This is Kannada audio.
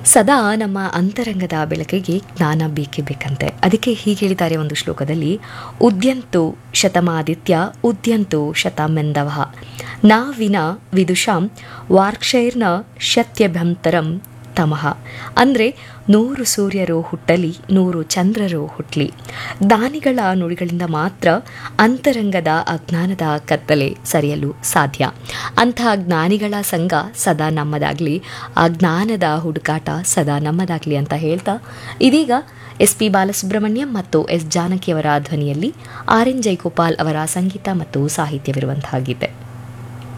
ಸದಾ ನಮ್ಮ ಅಂತರಂಗದ ಬೆಳಕಿಗೆ ಜ್ಞಾನ ಬೇಕೇ ಬೇಕಂತೆ ಅದಕ್ಕೆ ಹೀಗೆ ಹೇಳಿದ್ದಾರೆ ಒಂದು ಶ್ಲೋಕದಲ್ಲಿ ಉದ್ಯಂತು ಶತಮಾದಿತ್ಯ ಉದ್ಯಂತು ಶತಮೆಂದವ ನಾ ವಿನ ವಿದುಷಾಂ ವಾರ್ಕ್ಷೈರ್ನ ಶತ್ಯಭ್ಯಂತರಂ ತಮಃ ಅಂದರೆ ನೂರು ಸೂರ್ಯರು ಹುಟ್ಟಲಿ ನೂರು ಚಂದ್ರರು ಹುಟ್ಟಲಿ ದಾನಿಗಳ ನುಡಿಗಳಿಂದ ಮಾತ್ರ ಅಂತರಂಗದ ಅಜ್ಞಾನದ ಕತ್ತಲೆ ಸರಿಯಲು ಸಾಧ್ಯ ಅಂತಹ ಜ್ಞಾನಿಗಳ ಸಂಘ ಸದಾ ನಮ್ಮದಾಗಲಿ ಆ ಜ್ಞಾನದ ಹುಡುಕಾಟ ಸದಾ ನಮ್ಮದಾಗಲಿ ಅಂತ ಹೇಳ್ತಾ ಇದೀಗ ಎಸ್ ಪಿ ಬಾಲಸುಬ್ರಹ್ಮಣ್ಯಂ ಮತ್ತು ಎಸ್ ಜಾನಕಿಯವರ ಧ್ವನಿಯಲ್ಲಿ ಆರ್ ಎನ್ ಜೈಗೋಪಾಲ್ ಅವರ ಸಂಗೀತ ಮತ್ತು ಸಾಹಿತ್ಯವಿರುವಂತಹ ಗೀತೆ